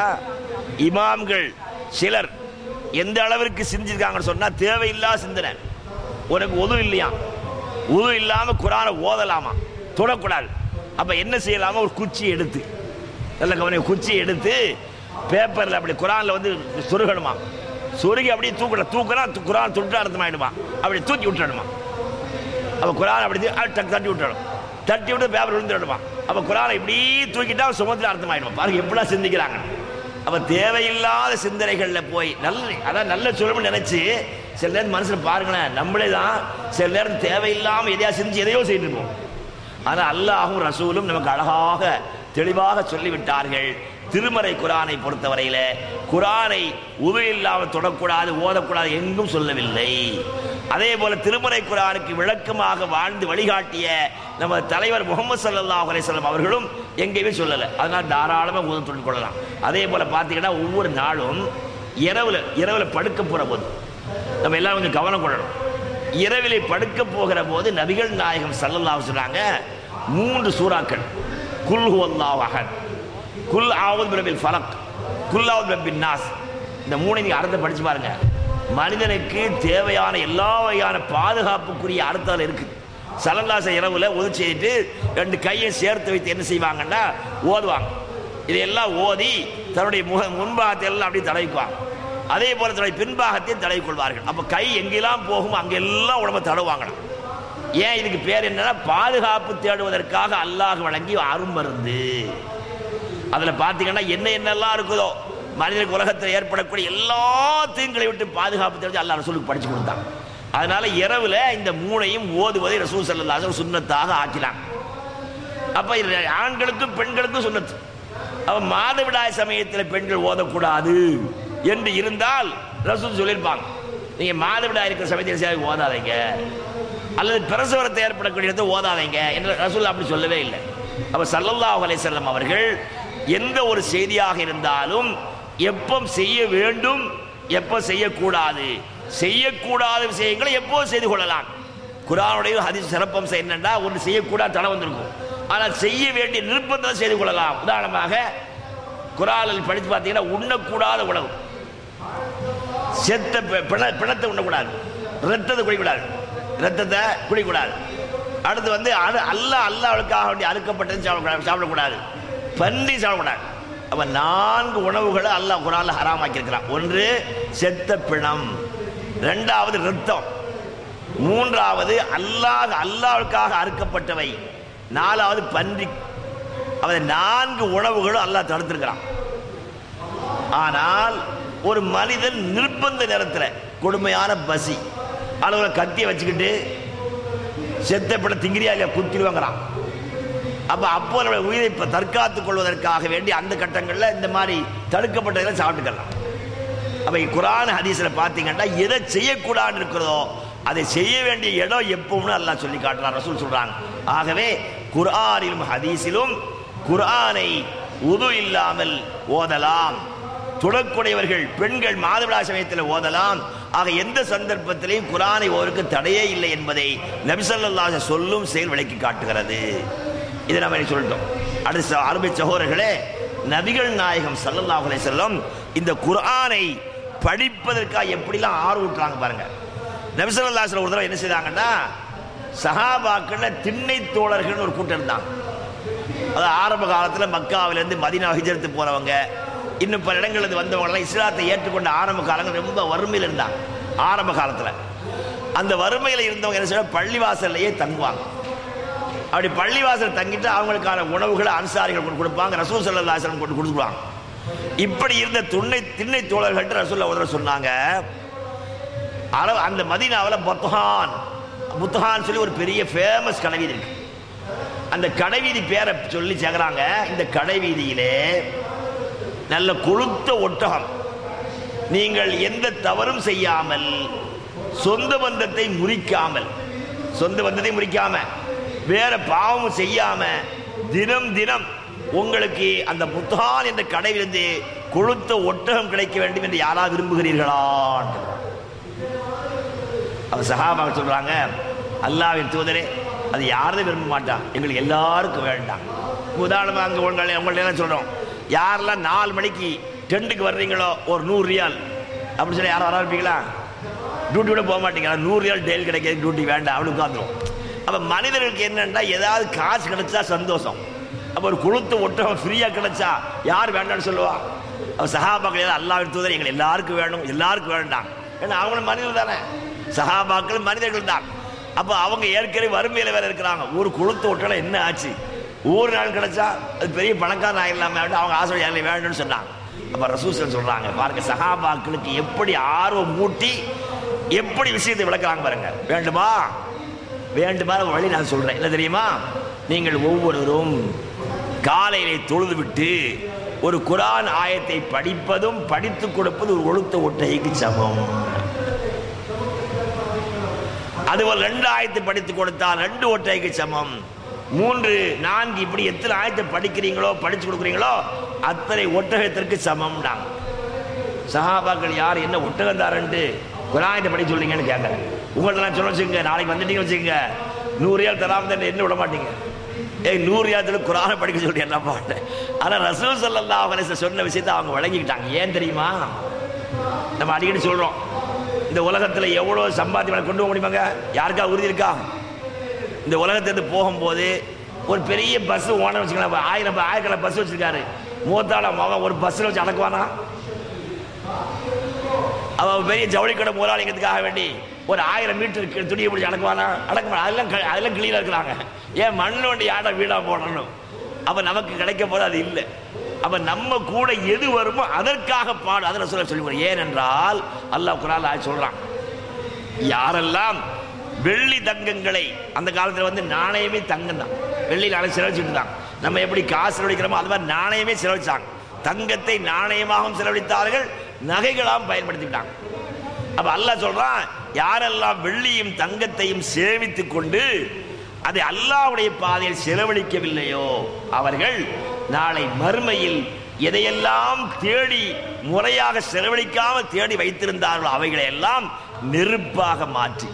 இமாம்கள் சிலர் எந்த அளவிற்கு சிந்திருக்காங்கன்னு சொன்னா தேவையில்லா சிந்தனை உனக்கு உது இல்லையா உது இல்லாம குரானை ஓதலாமா தொடக்கூடாது அப்ப என்ன செய்யலாமா ஒரு குச்சி எடுத்து நல்ல கவனி குச்சி எடுத்து பேப்பர்ல அப்படி குரான்ல வந்து சொருகணுமா சொருகி அப்படியே தூக்கல தூக்குனா து- குரான் துட்டு அர்த்தமாயிடுமா அப்படி தூக்கி விட்டுடணுமா அப்ப குரான் அப்படி தூக்கி, அப்படி டக்கு தட்டி விட்டுடும் தட்டி விட்டு பேப்பர் விழுந்துடுமா அப்ப குரானை இப்படி தூக்கிட்டா சுமத்துல அர்த்தமாயிடுமா பாருங்க எப்படிலாம் சிந்திக்கிறாங்க அப்ப தேவையில்லாத சிந்தனைகள்ல போய் நல்ல அதான் நல்ல சொல்லணும்னு நினைச்சு சில நேரம் மனசுல பாருங்களேன் நம்மளே தான் சில நேரம் தேவையில்லாம எதையா சிந்திச்சு எதையோ செய்துட்டு இருப்போம் ஆனா அல்லாஹும் ரசூலும் நமக்கு அழகாக தெளிவாக சொல்லிவிட்டார்கள் திருமறை குரானை பொறுத்தவரையில குரானை உது இல்லாமல் தொடக்கூடாது ஓதக்கூடாது எங்கும் சொல்லவில்லை அதே போல திருமறை குரானுக்கு விளக்கமாக வாழ்ந்து வழிகாட்டிய நம்ம தலைவர் முகமது ஸல்லல்லாஹு அலைஹி வஸல்லம் அவர்களும் எங்கேயுமே சொல்லலை அதனால தாராளமாக ஊதம் தொழில் கொள்ளலாம் அதே போல பார்த்தீங்கன்னா ஒவ்வொரு நாளும் இரவுல இரவுல படுக்க போற போது நம்ம எல்லாம் கொஞ்சம் கவனம் கொள்ளணும் இரவிலே படுக்க போகிற போது நபிகள் நாயகம் ஸல்லல்லாஹு சொன்னாங்க மூன்று சூறாக்கள் குல் ஹுவல்லாஹு அஹத் குல் ஆவுத் பிரபில் ஃபலக் குல் ஆவுத் பிரபின் நாஸ் இந்த மூணை நீங்க அர்த்தம் படிச்சு பாருங்க மனிதனுக்கு தேவையான எல்லா வகையான பாதுகாப்புக்குரிய அர்த்தம் அதுல இருக்கு சலல்லாச இரவுல ஒது செய்துட்டு ரெண்டு கையை சேர்த்து வைத்து என்ன செய்வாங்கன்னா ஓதுவாங்க இதையெல்லாம் ஓதி தன்னுடைய முக முன்பாகத்தை எல்லாம் அப்படியே தடவிக்குவாங்க அதே போல தன்னுடைய பின்பாகத்தையும் தடவி கொள்வார்கள் அப்ப கை எங்கெல்லாம் போகும் அங்கெல்லாம் உடம்ப தடவாங்களாம் ஏன் இதுக்கு பேர் என்னன்னா பாதுகாப்பு தேடுவதற்காக அல்லாஹ் வழங்கி அருமருந்து அதுல பாத்தீங்கன்னா என்ன என்னெல்லாம் இருக்குதோ மனிதனுக்கு உலகத்தில் ஏற்படக்கூடிய எல்லா தீங்களை விட்டு பாதுகாப்பு தெரிஞ்சு அல்லாஹ் ரசூலுக்கு படிச்சு கொடுத்தான் அதனால இரவுல இந்த மூணையும் ஓதுவதை ரசூல் ஸல்லல்லாஹு அலைஹி வஸல்லம் சுன்னத்தாக ஆக்கினான் அப்ப இது ஆண்களுக்கும் பெண்களுக்கும் சுன்னத்து அப்ப மாதவிடாய் சமயத்தில் பெண்கள் ஓதக்கூடாது என்று இருந்தால் ரசூல் சொல்லியிருப்பாங்க நீங்க மாதவிடாய் இருக்கிற சமயத்தில் சரி ஓதாதீங்க அல்லது பிரசவரத்தை ஏற்படக்கூடிய இடத்தை ஓதாதீங்க என்று ரசூல் அப்படி சொல்லவே இல்லை அப்ப சல்லல்லாஹு அலைஹி வஸல்லம் அவர்கள் எந்த ஒரு செய்தியாக இருந்தாலும் எப்போ செய்ய வேண்டும் எப்போ செய்யக்கூடாது செய்யக்கூடாத விஷயங்களை எப்போ செய்து கொள்ளலாம் குரானுடைய ஹதீஸ் சிறப்பம்சம் என்னன்னா ஒன்று செய்யக்கூடாது தடை வந்திருக்கும் ஆனால் செய்ய வேண்டிய நிர்பந்தம் செய்து கொள்ளலாம் உதாரணமாக குரானில் படித்து பார்த்தீங்கன்னா உண்ணக்கூடாத உணவு செத்த பி- பிண- பிணத்தை உண்ணக்கூடாது ரத்தத்தை குடிக்கூடாது ரத்தத்தை குடிக்கூடாது அடுத்து வந்து அடு அல்ல அல்லாவுக்காக வேண்டி அறுக்கப்பட்டது சாப்பிடக்கூடாது சாப்பிடக்கூடாது பன்றி சாப்பிடக்கூடாது அப்ப நான்கு உணவுகளை அல்லாஹ் குரான்ல ஹராமாக்கியிருக்கிறான் ஒன்று செத்த பிணம் ரெண்டாவது ரத்தம் மூன்றாவது அல்லாஹ் அல்லாவுக்காக அறுக்கப்பட்டவை நாலாவது பன்றி அவன் நான்கு உணவுகளும் அல்லாஹ் தடுத்திருக்கிறான் ஆனால் ஒரு மனிதன் நிர்பந்த நேரத்தில் கொடுமையான பசி அளவில் கத்தியை வச்சுக்கிட்டு செத்த பிட திங்கிரியா இல்லையா குத்திடுவாங்கிறான் அப்ப அப்போ நம்முடைய உயிரை இப்ப தற்காத்துக் கொள்வதற்காக வேண்டி அந்த கட்டங்களில் இந்த மாதிரி தடுக்கப்பட்டதெல்லாம் சாப்பிட்டுக்கலாம் அப்ப குரான் ஹதீஸ்ல பாத்தீங்கன்னா எதை செய்யக்கூடாது இருக்கிறதோ அதை செய்ய வேண்டிய இடம் எப்பவும்னு அல்லாஹ் சொல்லி காட்டுறான் ரசூல் சொல்றாங்க ஆகவே குர்ஆனிலும் ஹதீஸிலும் குர்ஆனை உது இல்லாமல் ஓதலாம் துடக்குடையவர்கள் பெண்கள் மாதவிடா சமயத்தில் ஓதலாம் ஆக எந்த சந்தர்ப்பத்திலையும் குரானை ஓருக்கு தடையே இல்லை என்பதை நபிசல்லாஹ் சொல்லும் செயல் விளக்கி காட்டுகிறது இதை நம்ம இன்னைக்கு சொல்லிட்டோம் அடுத்த அருமை சகோதரர்களே நபிகள் நாயகம் ஸல்லல்லாஹு அலைஹி வஸல்லம் இந்த குர்ஆனை படிப்பதற்காக எப்படிலாம் ஆர்வூட்டுறாங்க பாருங்க நபி ஸல்லல்லாஹு அலைஹி வஸல்லம் ஒரு தடவை என்ன செய்தாங்கன்னா சஹாபாக்கள்ல திண்ணை தோழர்கள்னு ஒரு கூட்டம் இருந்தாங்க அது ஆரம்ப காலத்தில் மக்காவிலேருந்து மதீனா ஹிஜரத்து போனவங்க இன்னும் பல இடங்கள்லேருந்து வந்தவங்கலாம் இஸ்லாத்தை ஏற்றுக்கொண்ட ஆரம்ப காலங்கள் ரொம்ப வறுமையில் இருந்தாங்க ஆரம்ப காலத்தில் அந்த வறுமையில் இருந்தவங்க என்ன செய்வாங்க பள்ளிவாசல்லையே தங்குவாங்க அப்படி பள்ளிவாசல் தங்கிட்டு அவங்களுக்கான உணவுகளை அன்சாரிகள் கொண்டு கொடுப்பாங்க ரசூல் சல்லா கொண்டு கொடுத்துருவாங்க இப்படி இருந்த துணை திண்ணை தோழர்கள்ட்ட ரசூல் ஒரு தடவை சொன்னாங்க அளவு அந்த மதீனாவில் புத்தகான் புத்தகான் சொல்லி ஒரு பெரிய ஃபேமஸ் கனவீதி இருக்கு அந்த கடைவீதி பேரை சொல்லி சேர்க்கிறாங்க இந்த கடைவீதியிலே நல்ல கொழுத்த ஒட்டகம் நீங்கள் எந்த தவறும் செய்யாமல் சொந்த பந்தத்தை முறிக்காமல் சொந்த பந்தத்தை முறிக்காம வேற பாவமும் செய்யாம தினம் தினம் உங்களுக்கு அந்த புத்தான் என்ற கடையிலிருந்து கொழுத்த ஒட்டகம் கிடைக்க வேண்டும் என்று யாராவது விரும்புகிறீர்களா அவர் சகாபாக சொல்றாங்க அல்லாவின் தூதரே அது யாரும் விரும்ப மாட்டான் எங்களுக்கு எல்லாருக்கும் வேண்டாம் உதாரணமாக அங்கே உங்களை உங்கள்ட்ட எல்லாம் சொல்கிறோம் யாரெல்லாம் நாலு மணிக்கு டென்ட்டுக்கு வர்றீங்களோ ஒரு நூறு ரியால் அப்படி சொல்லி யாரும் வர இருப்பீங்களா டியூட்டி கூட போக மாட்டீங்களா நூறு ரியால் டெய்லி கிடைக்காது டியூட்டி வேண்டாம் அப்படி உட்காந்துரும் அப்போ மனிதர்களுக்கு என்னன்னா ஏதாவது காசு கிடைச்சா சந்தோஷம் அப்போ ஒரு கொளுத்து ஒட்டகம் ஃப்ரீயாக கிடைச்சா யார் வேண்டாம்னு சொல்லுவா அப்போ சஹாபாக்கள் எல்லாம் அல்லாவின் தூதர் எங்களை எல்லாருக்கும் வேணும் எல்லாருக்கும் வேண்டாம் ஏன்னா அவங்களும் மனிதர்கள் தானே சஹாபாக்கள் மனிதர்கள் தான் அப்போ அவங்க ஏற்கனவே வறுமையில் வேற இருக்கிறாங்க ஒரு கொளுத்து ஒட்டலம் என்ன ஆச்சு ஒரு நாள் கிடைச்சா அது பெரிய பணக்காரன் ஆயிடலாமே அப்படின்னு அவங்க ஆசை யாரும் வேணும்னு சொன்னாங்க அப்ப ரசூசன் சொல்றாங்க பாருங்க சஹாபாக்களுக்கு எப்படி ஆர்வம் மூட்டி எப்படி விஷயத்தை விளக்குறாங்க பாருங்க வேண்டுமா வேண்டுமா ஒரு வழி நான் சொல்றேன் என்ன தெரியுமா நீங்கள் ஒவ்வொருவரும் காலையிலே தொழுது விட்டு ஒரு குரான் ஆயத்தை படிப்பதும் படித்துக் கொடுப்பது ஒரு ஒழுத்த ஒட்டைக்கு சமம் அதுபோல் ரெண்டு ஆயத்தை படித்து கொடுத்தால் ரெண்டு ஒற்றைக்கு சமம் மூன்று நான்கு இப்படி எத்தனை ஆயத்தை படிக்கிறீங்களோ படிச்சு கொடுக்குறீங்களோ அத்தனை ஒட்டகத்திற்கு சமம்டாங்க சஹாபாக்கள் யார் என்ன ஒட்டகந்தாரன்ட்டு குராயத்தை படிக்க சொல்றீங்கன்னு கேட்குறேன் உங்கள்ட்ட நான் சொல்ல வச்சுங்க நாளைக்கு வந்துட்டீங்க வச்சுங்க நூறு ஏழு தராம தான் என்ன விட மாட்டீங்க ஏய் நூறு ஏழத்துல குரானை படிக்க சொல்லி என்ன பாட்டேன் ஆனால் ரசூல் சல்லா அவரை சொன்ன விஷயத்தை அவங்க வழங்கிக்கிட்டாங்க ஏன் தெரியுமா நம்ம அடிக்கடி சொல்றோம் இந்த உலகத்தில் எவ்வளோ சம்பாத்தியம் கொண்டு போக முடியுமாங்க யாருக்கா உறுதி இருக்கா இந்த உலகத்திலிருந்து போகும்போது ஒரு பெரிய பஸ் ஓனர் வச்சுக்கலாம் ஆயிரம் ஆயிரக்கணக்கில் பஸ் வச்சிருக்காரு மூத்தாள மகன் ஒரு பஸ்ஸில் வச்சு அடக்குவானா அவன் பெரிய ஜவுளி கடை முதலாளிங்கிறதுக்காக வேண்டி ஒரு ஆயிரம் மீட்டர் துணியை பிடிச்சி அடக்குவானா அடக்க மாட்டான். அதெல்லாம் க- அதெல்லாம் கிளியில் இருக்கிறாங்க ஏன் மண்ணில் வண்டி ஆட வீடா போடணும் அப்ப நமக்கு கிடைக்க போது அது இல்லை அப்ப நம்ம கூட எது வருமோ அதற்காக பாடு அதில் சொல்ல சொல்லி ஏனென்றால் அல்லாஹ் குரான் ஆய் சொல்றான் யாரெல்லாம் வெள்ளி தங்கங்களை அந்த காலத்தில் வந்து நாணயமே தங்கம் தான் வெள்ளி நாணயம் செலவழிச்சுட்டு தான் நம்ம எப்படி காசு செலவழிக்கிறோமோ அது மாதிரி நாணயமே செலவழிச்சாங்க தங்கத்தை நாணயமாகவும் செலவழித்தார்கள் நகைகளாகவும் பயன்படுத்திவிட்டாங்க அப்ப அல்லாஹ் சொல்றான் யாரெல்லாம் வெள்ளியும் தங்கத்தையும் சேமித்துக் கொண்டு அதை அல்லாஹ்வுடைய பாதையில் செலவழிக்கவில்லையோ அவர்கள் நாளை மறுமையில் எதையெல்லாம் தேடி முறையாக செலவழிக்காமல் தேடி வைத்திருந்தார்களோ அவைகளை எல்லாம் நெருப்பாக மாற்றி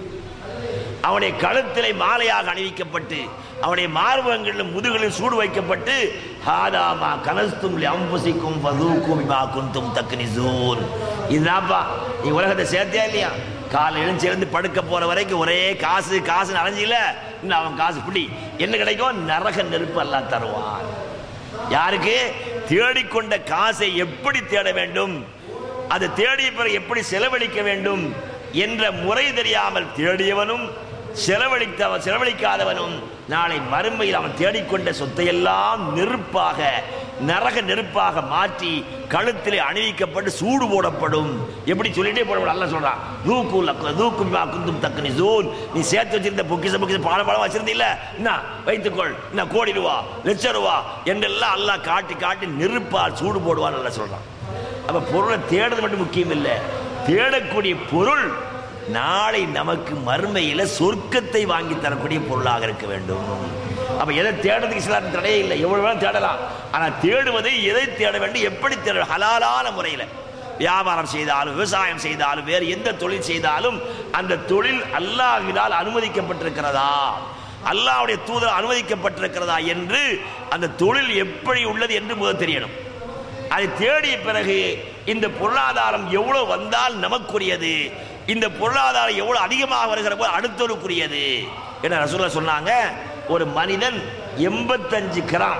அவனுடைய கழுத்திலே மாலையாக அணிவிக்கப்பட்டு அவனுடைய மார்பகங்களிலும் முதுகளில் சூடு வைக்கப்பட்டு ஹாதாமா கனஸ்தும் அம்புசிக்கும் பதூக்கும் மா குந்தும் தக்னிசூன் இதுதான்ப்பா நீ உலகத்தை சேர்த்தியா இல்லையா காலை எழுந்து எழுந்து படுக்க போற வரைக்கும் ஒரே காசு காசு அலைஞ்சில இன்னும் அவன் காசு பிடி என்ன கிடைக்கும் நரக நெருப்பு எல்லாம் தருவான் யாருக்கு தேடிக்கொண்ட காசை எப்படி தேட வேண்டும் அது தேடிய பிறகு எப்படி செலவழிக்க வேண்டும் என்ற முறை தெரியாமல் தேடியவனும் செலவழித்த செலவழிக்காதவனும் நாளை மறுமையில் அவன் தேடிக்கொண்ட சொத்தையெல்லாம் நெருப்பாக நரக நெருப்பாக மாற்றி கழுத்திலே அணிவிக்கப்பட்டு சூடு போடப்படும் எப்படி சொல்லிட்டே போட நல்லா சொல்றான் தூக்கு லக்கு தூக்கு மா குந்தும் தக்குனி ஜூன் நீ சேர்த்து வச்சிருந்த பொக்கிச பொக்கிச பாலம் பாலம் வச்சிருந்தீல்ல என்ன வைத்துக்கொள் என்ன கோடி ரூபா லட்ச ரூபா என்றெல்லாம் அல்லாஹ் காட்டி காட்டி நெருப்பால் சூடு போடுவான்னு நல்லா சொல்றான் அப்ப பொருளை தேடுறது மட்டும் முக்கியம் இல்லை தேடக்கூடிய பொருள் நாளை நமக்கு மறுமையில சொர்க்கத்தை வாங்கி தரக்கூடிய பொருளாக இருக்க வேண்டும் அப்ப எதை தேடுறதுக்கு இஸ்லாம் தடையே இல்லை எவ்வளவு வேணாலும் தேடலாம் ஆனா தேடுவது எதை தேட வேண்டும் எப்படி தேட ஹலாலான முறையில வியாபாரம் செய்தாலும் விவசாயம் செய்தாலும் வேறு எந்த தொழில் செய்தாலும் அந்த தொழில் அல்லாஹ்வினால் அனுமதிக்கப்பட்டிருக்கிறதா அல்லாஹ்வுடைய தூதர் அனுமதிக்கப்பட்டிருக்கிறதா என்று அந்த தொழில் எப்படி உள்ளது என்று முதல் தெரியணும் அதை தேடிய பிறகு இந்த பொருளாதாரம் எவ்வளவு வந்தால் நமக்குரியது இந்த பொருளாதாரம் எவ்வளவு அதிகமாக வருகிற போது அடுத்தவருக்குரியது என ரசூலா சொன்னாங்க ஒரு மனிதன் எண்பத்தஞ்சு கிராம்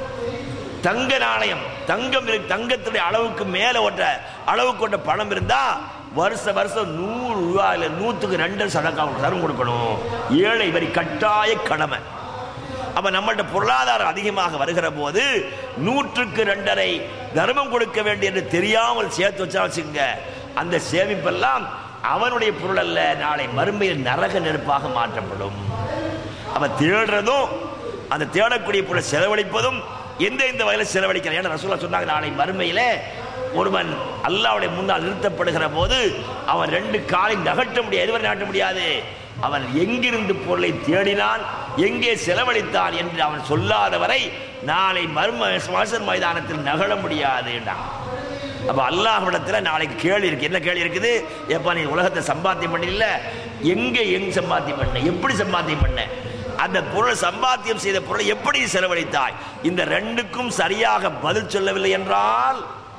தங்க நாணயம் தங்கம் இருக்கு தங்கத்துடைய அளவுக்கு மேல ஒட்ட அளவு கொண்ட பணம் இருந்தா வருஷ வருஷம் நூறு ரூபாயில நூத்துக்கு ரெண்டு சதக்கா தரம் கொடுக்கணும் ஏழை வரி கட்டாய கடமை அப்ப நம்மள்ட்ட பொருளாதாரம் அதிகமாக வருகிற போது நூற்றுக்கு ரெண்டரை தர்மம் கொடுக்க வேண்டிய என்று தெரியாமல் சேர்த்து வச்சா வச்சுங்க அந்த சேமிப்பெல்லாம் அவனுடைய பொருள் அல்ல நாளை மறுமையில் நரக நெருப்பாக மாற்றப்படும் அப்ப தேடுறதும் அந்த தேடக்கூடிய பொருளை செலவழிப்பதும் எந்த எந்த வகையில் செலவழிக்கிறேன் ஏன்னா ரசூலா சொன்னாங்க நாளை மறுமையிலே ஒருவன் அல்லாவுடைய முன்னால் நிறுத்தப்படுகிற போது அவன் ரெண்டு காலை நகட்ட முடியாது எதுவரை நாட்ட முடியாது அவன் எங்கிருந்து பொருளை தேடினான் எங்கே செலவழித்தான் என்று அவன் சொல்லாத வரை நாளை மர்ம வாசல் மைதானத்தில் நகழ முடியாது என்றான் அப்ப அல்லாஹ்விடத்துல நாளைக்கு கேள்வி இருக்கு என்ன கேள்வி இருக்குது எப்ப நீ உலகத்தை சம்பாத்தியம் பண்ணல எங்க எங்க சம்பாத்தியம் பண்ண எப்படி சம்பாத்தியம் பண்ண அந்த பொருளை சம்பாத்தியம் செய்த பொருளை எப்படி செலவழித்தாய் இந்த ரெண்டுக்கும் சரியாக பதில் சொல்லவில்லை என்றால்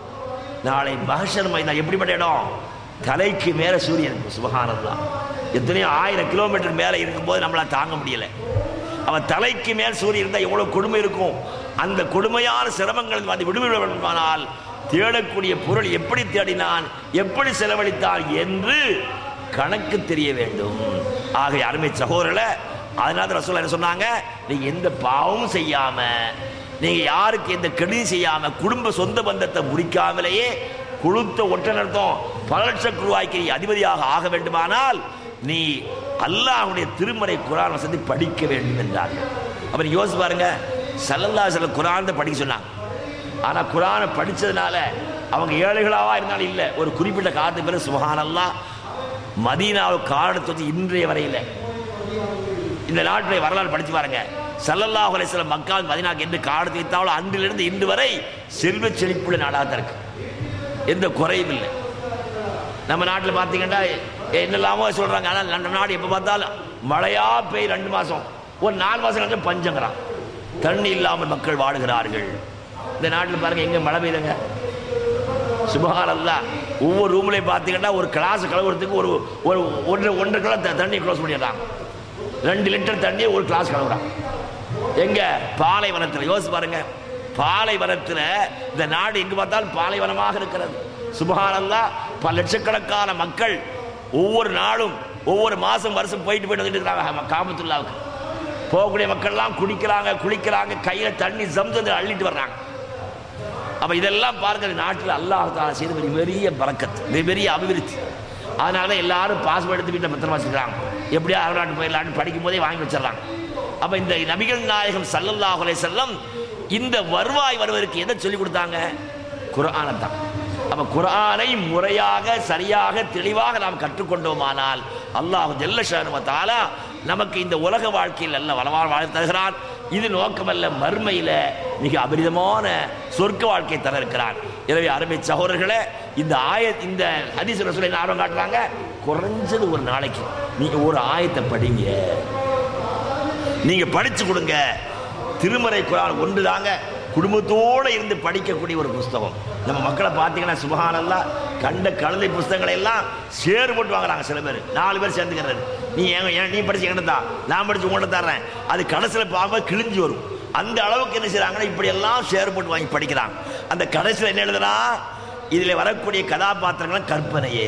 நாளை மகஷர் மைதான் எப்படிப்பட்ட இடம் தலைக்கு மேல சூரியன் சுபகானந்தா எத்தனையோ ஆயிரம் கிலோமீட்டர் மேல இருக்கும்போது நம்மளால தாங்க முடியல அவன் தலைக்கு மேல் சூரியன் இருந்தால் எவ்வளவு கொடுமை இருக்கும் அந்த கொடுமையான சிரமங்கள் அது விடுவிடுவானால் தேடக்கூடிய பொருள் எப்படி தேடினான் எப்படி செலவழித்தான் என்று கணக்கு தெரிய வேண்டும் ஆக அருமை சகோதரர்களே அதனால தான் ரசூலா என்ன சொன்னாங்க நீங்க எந்த பாவமும் செய்யாம நீங்க யாருக்கு எந்த கெடுதி செய்யாம குடும்ப சொந்த பந்தத்தை முறிக்காமலேயே கொழுத்த ஒற்ற நடத்தும் பல லட்சம் ரூபாய்க்கு நீ அதிபதியாக ஆக வேண்டுமானால் நீ அல்லாஹ்வுடைய திருமறை குரான் வசதி படிக்க வேண்டும் என்றார்கள் அப்ப நீங்க யோசிச்சு பாருங்க சல்லல்லா சில குரான் தான் படிக்க சொன்னாங்க ஆனா குரானை படிச்சதுனால அவங்க ஏழைகளாவா இருந்தாலும் இல்லை ஒரு குறிப்பிட்ட காலத்துக்கு பிறகு சுபஹானல்லா மதீனாவுக்கு காரணத்தை வச்சு இன்றைய வரையில இந்த நாட்டுடைய வரலாறு படிச்சு பாருங்க சல்லல்லாஹு அலைஹி வஸல்லம் மக்கள் மதீனாக்கு என்று காலத்தை வைத்தாலும் அன்றிலிருந்து இன்று வரை செல்வ செழிப்புள்ள நாடாக தான் இருக்கு எந்த குறையும் இல்லை நம்ம நாட்டில் பார்த்தீங்கன்னா என்னெல்லாமோ சொல்றாங்க ஆனால் நம்ம நாடு எப்போ பார்த்தாலும் மழையா பெய் ரெண்டு மாசம் ஒரு நாலு மாசம் கழிச்சு பஞ்சங்கிறான் தண்ணி இல்லாமல் மக்கள் வாடுகிறார்கள் இந்த நாட்டில் பாருங்க எங்க மழை பெய்யுதுங்க சுபகானல்லா ஒவ்வொரு ரூம்லையும் பார்த்தீங்கன்னா ஒரு கிளாஸ் கழுவுறதுக்கு ஒரு ஒரு ஒன்றரை ஒன்றரை கிலோ த- தண்ணி க்ளோஸ் பண்ணிடுறாங்க ரெண்டு லிட்டர் தண்ணியை ஒரு கிளாஸ் கழுவுறான் எங்க பாலைவனத்தில் யோசிச்சு பாருங்க பாலைவனத்தில் இந்த நாடு எங்கு பார்த்தாலும் பாலைவனமாக இருக்கிறது சுபகானல்லா பல லட்சக்கணக்கான மக்கள் ஒவ்வொரு நாளும் ஒவ்வொரு மாசம் வருஷம் போயிட்டு போயிட்டு வந்துட்டு இருக்கிறாங்க காமத்துல்லாவுக்கு போகக்கூடிய மக்கள்லாம் குடிக்கிறாங்க குளிக்கிறாங்க கையில தண்ணி ஜம்சம் அள்ளிட்டு வர்றாங்க அப்ப இதெல்லாம் பார்க்கிற நாட்டில் அல்லாஹ் தாலா செய்த ஒரு பெரிய பறக்கத் பெரிய அபிவிருத்தி அதனால தான் எல்லாரும் பாஸ்போர்ட் எடுத்து வீட்டில் பத்திரமா வச்சுக்கிறாங்க எப்படியா அரநாட்டு போயிடலான்னு படிக்கும் போதே வாங்கி வச்சிடறாங்க அப்ப இந்த நபிகள் நாயகம் ஸல்லல்லாஹு அலைஹி வஸல்லம் இந்த வருவாய் வருவதற்கு எதை சொல்லி கொடுத்தாங்க குர்ஆனை தான் அப்ப குர்ஆனை முறையாக சரியாக தெளிவாக நாம் கற்றுக்கொண்டோமானால் அல்லாஹ் ஜல்ல ஷானு வ தஆலா நமக்கு இந்த உலக வாழ்க்கையில் நல்ல வளவாழ் வாழ தருகிறான் இது நோக்கமல்ல மர்மையில மிக அபரிதமான சொர்க்க வாழ்க்கை தர இருக்கிறான் எனவே அருமை சகோதரர்களே இந்த ஆய இந்த ஹதீஸ் ரசூலை என்ன ஆர்வம் காட்டுறாங்க குறைஞ்சது ஒரு நாளைக்கு நீங்க ஒரு ஆயத்தை படிங்க நீங்க படிச்சு கொடுங்க திருமறை குரான் ஒன்று தாங்க குடும்பத்தோட இருந்து படிக்கக்கூடிய ஒரு புஸ்தகம் நம்ம மக்களை பார்த்தீங்கன்னா சுபஹானல்லா கண்ட கழுதை புஸ்தகங்களை எல்லாம் ஷேர் போட்டு வாங்குறாங்க சில பேர் நாலு பேர் சேர்ந்துக்கிறது நீ ஏன் ஏன் நீ படிச்சு என்கிட்ட தான் நான் படிச்சு உங்கள்கிட்ட தர்றேன் அது கடைசியில் பார்க்கும்போது கிழிஞ்சு வரும் அந்த அளவுக்கு என்ன செய்றாங்கன்னா இப்படி எல்லாம் ஷேர் போட்டு வாங்கி படிக்கிறாங்க அந்த கடைசியில் என்ன எழுதுனா இதில் வரக்கூடிய கதாபாத்திரங்கள் கற்பனையே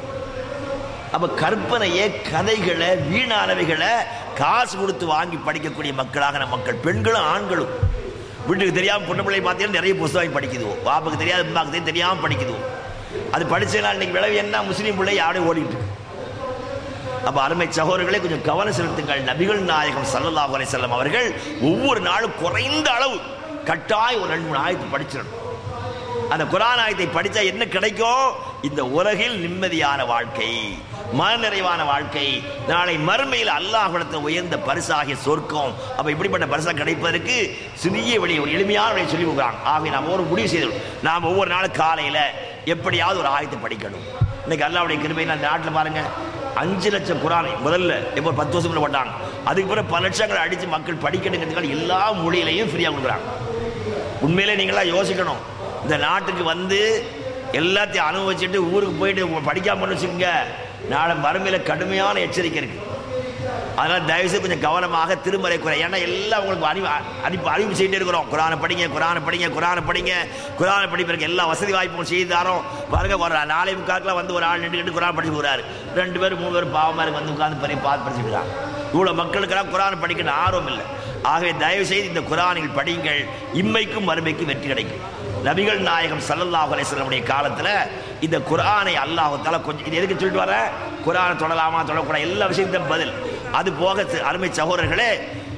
அப்ப கற்பனையே கதைகளை வீணானவைகளை காசு கொடுத்து வாங்கி படிக்கக்கூடிய மக்களாக நம்ம மக்கள் பெண்களும் ஆண்களும் வீட்டுக்கு தெரியாம பொண்ணு பிள்ளை பார்த்தீங்கன்னா நிறைய புஸ்தகம் வாங்கி படிக்குதுவோம் பாப்புக்கு தெரியாது அம்மாக்கு தெரியும் தெரியாம படிக்குதுவோம் அது படிச்சதுனால இன்னைக்கு விளைவு என்ன முஸ்லீம் பிள்ளை யாரையும் ஓடிட்டு இருக்கு அப்ப அருமை சகோதரர்களே கொஞ்சம் கவனம் செலுத்துங்கள் நபிகள் நாயகம் ஸல்லல்லாஹு அலைஹி வஸல்லம் அவர்கள் ஒவ்வொரு நாளும் குறைந்த அளவு கட்டாயம் ஒரு ரெண்டு மூணு ஆயத்து படிச்சிடணும் அந்த குரான் ஆயத்தை படித்தா என்ன கிடைக்கும் இந்த உலகில் நிம்மதியான வாழ்க்கை மனநிறைவான வாழ்க்கை நாளை மறுமையில் அல்லாஹ்விடத்தில் உயர்ந்த பரிசாகிய சொர்க்கம் அப்ப இப்படிப்பட்ட பரிசா கிடைப்பதற்கு சிறிய வழி ஒரு எளிமையான வழியை சொல்லி கொடுக்குறாங்க ஆகவே நாம் ஒரு முடிவு செய்தோம் நாம் ஒவ்வொரு நாளும் காலையில எப்படியாவது ஒரு ஆயத்தை படிக்கணும் இன்னைக்கு அல்லாவுடைய கிருபை இந்த நாட்டில் பாருங்க அஞ்சு லட்சம் குரானை முதல்ல இப்போ பத்து வருஷம் போட்டாங்க அதுக்கு பிறகு பல லட்சங்கள் அடிச்சு மக்கள் படிக்கணுங்கிறதுக்காக எல்லா மொழியிலையும் ஃப்ரீயாக கொடுக்குறாங்க உண்மையிலே நீங்களாம் யோசிக்கணும் இந்த நாட்டுக்கு வந்து எல்லாத்தையும் அனுபவிச்சுட்டு ஊருக்கு போயிட்டு படிக்காம வச்சுக்கோங்க நாளை மறுமையில கடுமையான எச்சரிக்கை இருக்கு அதனால தயவுசெய்து கொஞ்சம் கவனமாக திருமறை குறை ஏன்னா எல்லாம் உங்களுக்கு அறிவு அறிவு அறிவு செய்துட்டே இருக்கிறோம் குரானை படிங்க குரானை படிங்க குரானை படிங்க குரானை படிப்பதற்கு எல்லா வசதி வாய்ப்பும் செய்து தரோம் பாருங்க ஒரு நாளை முக்காக்கில் வந்து ஒரு ஆள் நின்றுக்கிட்டு குரான் படிச்சு போகிறாரு ரெண்டு பேர் மூணு பேர் பாவமாக இருக்கு வந்து உட்காந்து பெரிய பார்த்து படிச்சுக்கிறாங்க இவ்வளோ மக்களுக்கெல்லாம் குரான் படிக்கணும் ஆர்வம் இல்லை ஆகவே தயவு செய்து இந்த குரானில் படியுங்கள் இம்மைக்கும் மறுமைக்கும் வெற்றி கிடைக்கும் நபிகள் நாயகம் ஸல்லல்லாஹு அலைஹி வஸல்லமுடைய காலத்துல இந்த குர்ஆனை அல்லாஹ் தஆலா கொஞ்சம் இது எதுக்கு சொல்லிட்டு வர குர்ஆனை தொடலாமா தொடக்கூடாது எல்லா விஷயத்தையும் பதில் அது போக சி- அருமை சகோதரர்களே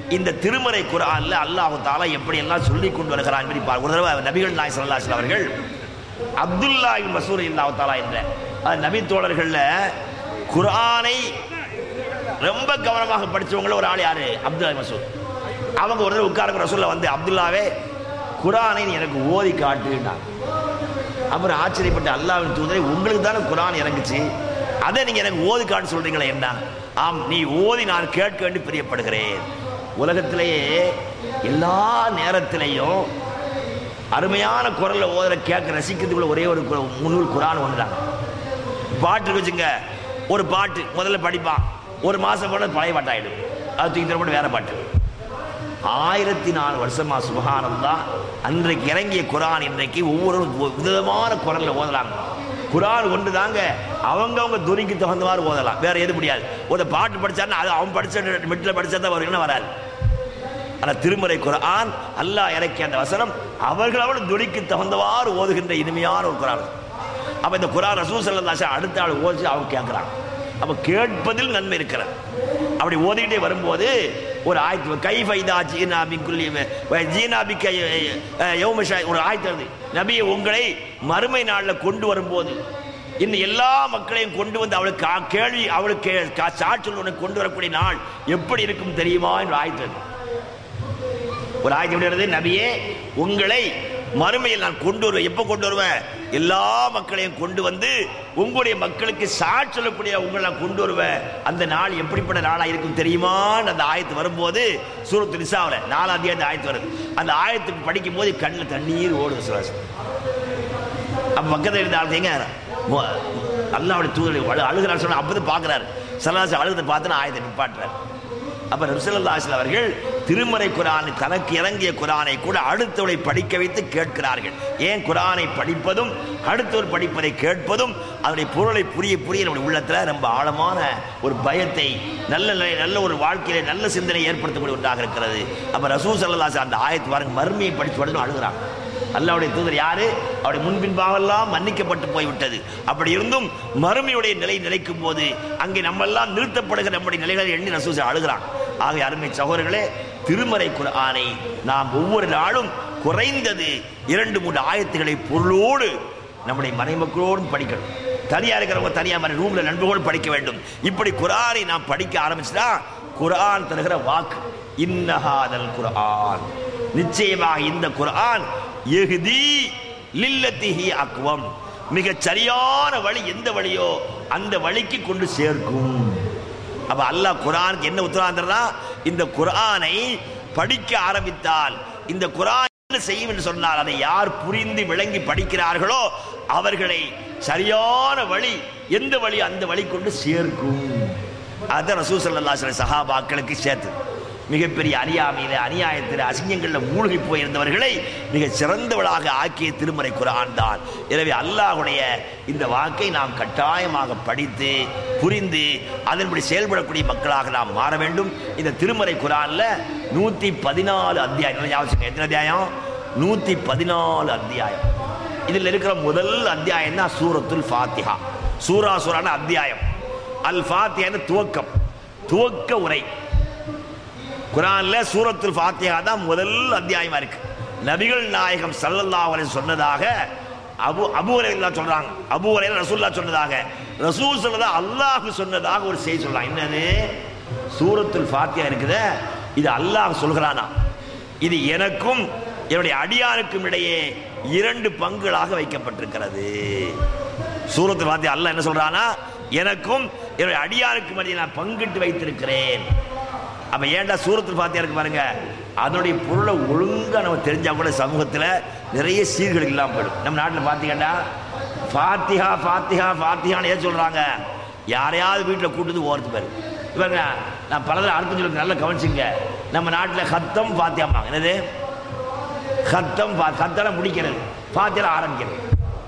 இந்த திருமறை குரான்ல அல்லாஹு தாலா எப்படி எல்லாம் சொல்லி கொண்டு வருகிறான் என்பதை பார். ஒரு தடவை நபிகள் நாய் சல்லாஹ் அவர்கள் அப்துல்லா இப்னு மசூர் இல்லாஹு தாலா என்ற அது நபி தோழர்கள்ல குரானை ரொம்ப கவனமாக படிச்சவங்கள ஒரு ஆள் யாரு அப்துல்லா மசூத் அவங்க ஒரு தடவை உட்கார ரசூல்ல வந்து அப்துல்லாவே குரானை நீ எனக்கு ஓதி காட்டுனாங்க அப்புறம் ஆச்சரியப்பட்ட அல்லாவின் தூதரை உங்களுக்கு தானே குரான் இறங்குச்சு அதை நீங்க எனக்கு ஓதி காட்டு சொல்றீங்களே என்ன ஆம் நீ ஓதி நான் கேட்க வேண்டி பிரியப்படுகிறேன் உலகத்திலேயே எல்லா நேரத்திலையும் அருமையான குரல்ல ஓதுற கேட்க ரசிக்கிறதுக்குள்ள ஒரே ஒரு கு- முன்னூல் குரான் ஒன்றுதான் பாட்டு வச்சுங்க ஒரு பாட்டு முதல்ல படிப்பான் ஒரு மாசம் போன பழைய பாட்டாயிடும் அது தூக்கி தரப்பட்டு வேற பாட்டு ஆயிரத்தி நாலு வருஷமா சுபகானந்தா அன்றைக்கு இறங்கிய குரான் இன்றைக்கு ஒவ்வொரு விதமான குரல்ல ஓதலாங்க குரான் ஒன்று தாங்க அவங்கவங்க துணிக்கு தகுந்த மாதிரி ஓதலாம் வேற எது முடியாது ஒரு பாட்டு படிச்சாருன்னா அது அவன் படிச்ச மெட்டில் படிச்சா தான் வருங்கன்னா வராது ஆனால் திருமறை குரான் அல்லாஹ் இறக்கிய அந்த வசனம் அவர்களவள் துணிக்கு தகுந்தவாறு ஓதுகின்ற இனிமையான ஒரு குரான் அப்ப இந்த குரான் ரசூல் சல்லல்லாஹு அடுத்த ஆள் ஓதி அவங்க கேட்குறாங்க அப்ப கேட்பதில் நன்மை இருக்கிறது அப்படி ஓதிக்கிட்டே வரும்போது ஒரு ஆயத்து கை ஃபைதா ஜீனா பிக்குள்ளி ஜீனா பிக்க யௌமஷா ஒரு ஆயத்து வருது நபியை உங்களை மறுமை நாளில் கொண்டு வரும்போது இன்னும் எல்லா மக்களையும் கொண்டு வந்து அவளுக்கு கா- கேள்வி அவளுக்கு கா- சாட்சிகள் உனக்கு கொண்டு வரக்கூடிய நாள் எப்படி இருக்கும் தெரியுமா என்று ஆயத்து வருது ஒரு ஆயத்து எப்படி வருது நபியே உங்களை மறுமையில் நான் கொண்டு வருவேன் எப்போ கொண்டு வருவேன் எல்லா மக்களையும் கொண்டு வந்து உங்களுடைய மக்களுக்கு சாட்சி சொல்லக்கூடிய உங்களை நான் கொண்டு வருவேன் அந்த நாள் எப்படிப்பட்ட நாளா இருக்கும் தெரியுமான்னு அந்த ஆயத்து வரும்போது சூரத்து நிசாவில் நாலாம் தேதி ஆயத்து வருது அந்த ஆயத்துக்கு படிக்கும் போது கண்ணில் தண்ணீர் ஓடுது சுவாசம் அப்ப பக்கத்தில் இருந்த ஆள் எங்க மு- அல்லாவுடைய தூதரை அழு அழுகிறார் சொன்ன அப்பதான் பார்க்குறாரு சல்லாசி அழுகிறத பார்த்து ஆயத்தை நிப்பாட்டுறார் அப்ப நபிசல்லாஸ்ல அவர்கள் திருமறை குரானை தனக்கு இறங்கிய குரானை கூட அடுத்தவரை படிக்க வைத்து கேட்கிறார்கள் ஏன் குரானை படிப்பதும் அடுத்தவர் படிப்பதை கேட்பதும் அதனுடைய பொருளை புரிய புரிய நம்முடைய உள்ளத்துல ரொம்ப ஆழமான ஒரு பயத்தை நல்ல நிலை- நல்ல ஒரு வாழ்க்கையில நல்ல சிந்தனை ஏற்படுத்தக்கூடிய ஒன்றாக இருக்கிறது அப்ப ரசூல் சல்லாஸ் அந்த ஆயத்து பாருங்க மர்மியை படிச்சு படிச்சு அழுகிறாங்க அல்லாவுடைய தூதர் யாரு அவருடைய முன்பின்பாவெல்லாம் மன்னிக்கப்பட்டு போய்விட்டது அப்படி இருந்தும் மறுமையுடைய நிலை நிலைக்கும் போது அங்கே நம்ம எல்லாம் நிறுத்தப்படுகிற நம்முடைய நிலைகளை எண்ணி ரசூச அழுகிறான் ஆக அருமை சகோதரர்களே திருமறை குர்ஆனை நாம் ஒவ்வொரு நாளும் குறைந்தது இரண்டு மூன்று ஆயத்துக்களை பொருளோடு நம்முடைய மறைமக்களோடும் படிக்கணும் தனியா இருக்கிறவங்க தனியா மாதிரி ரூம்ல நண்பர்களோடு படிக்க வேண்டும் இப்படி குர்ஆனை நாம் படிக்க ஆரம்பிச்சுட்டா குர்ஆன் தருகிற வாக்கு இன்னஹாதல் குர்ஆன் நிச்சயமாக இந்த குர்ஆன் எஹ்தி லில்லத்திஹி அக்வம் மிக சரியான வழி எந்த வழியோ அந்த வழிக்கு கொண்டு சேர்க்கும் அப்ப அல்லாஹ் குர்ஆனுக்கு என்ன உத்தரவாதம்னா இந்த குர்ஆனை படிக்க ஆரம்பித்தால் இந்த குர்ஆன் என்ன செய்யும் என்று சொன்னால் அதை யார் புரிந்து விளங்கி படிக்கிறார்களோ அவர்களை சரியான வழி எந்த வழி அந்த வழி கொண்டு சேர்க்கும் அதான் ரசூல் ஸல்லல்லாஹு அலைஹி சஹாபாக்களுக்கு சேர்த்து மிகப்பெரிய அறியாமையில அநியாயத்தில் அசிங்கங்களில் மூழ்கி போயிருந்தவர்களை மிக சிறந்தவளாக ஆக்கிய திருமறை குரான் தான் எனவே அல்லாஹ்வுடைய இந்த வாக்கை நாம் கட்டாயமாக படித்து புரிந்து அதன்படி செயல்படக்கூடிய மக்களாக நாம் மாற வேண்டும் இந்த திருமறை குரான்ல நூத்தி பதினாலு அத்தியாயம் நல்லா ஞாபகம் வச்சுக்கோங்க. எத்தனை அத்தியாயம் நூத்தி பதினாலு அத்தியாயம் இதில் இருக்கிற முதல் அத்தியாயம் தான் சூரத்துல் ஃபாத்திஹா சூரா சூரான அத்தியாயம் அல் ஃபாத்தியான துவக்கம் துவக்க உரை குரான்ல சூரத்துல் ஃபாத்திஹா தான் முதல் அத்தியாயமா இருக்கு நபிகள் நாயகம் ஸல்லல்லாஹு அலைஹி சொன்னதாக அபு அபு ஹுரைரா சொல்றாங்க அபு ஹுரைரா ரசூலுல்லாஹ் சொன்னதாக ரசூல் சொன்னதா அல்லாஹ் சொன்னதாக ஒரு செய்தி சொல்றாங்க என்னது சூரத்துல் ஃபாத்திஹா இருக்குதே இது அல்லாஹ் சொல்கிறானா இது எனக்கும் என்னுடைய அடியாருக்கும் இடையே இரண்டு பங்குகளாக வைக்கப்பட்டிருக்கிறது சூரத்துல் ஃபாத்திஹா அல்லாஹ் என்ன சொல்றானா எனக்கும் என்னுடைய அடியாருக்கும் இடையே நான் பங்கிட்டு வைத்திருக்கிறேன் அப்ப ஏன்டா சூரத்தில் பாத்தியா இருக்கு பாருங்க அதனுடைய பொருளை ஒழுங்கா நம்ம தெரிஞ்சா கூட சமூகத்துல நிறைய சீர்கேடு இல்லாம போயிடும் நம்ம நாட்டில் பாத்தீங்கன்னா ஃபாத்திஹா ஃபாத்திஹா ஃபாத்திஹான்னு ஏன் சொல்றாங்க யாரையாவது வீட்டில் கூட்டுது ஓரத்து பேர் இவங்க நான் பலதில் அர்த்தம் சொல்லி நல்லா கவனிச்சுங்க நம்ம நாட்டில் ஹத்தம் ஃபாத்தியாம்பாங்க என்னது ஹத்தம் ஃபா- ஹத்தனை முடிக்கிறது ஃபாத்தியா ஆரம்பிக்கிறது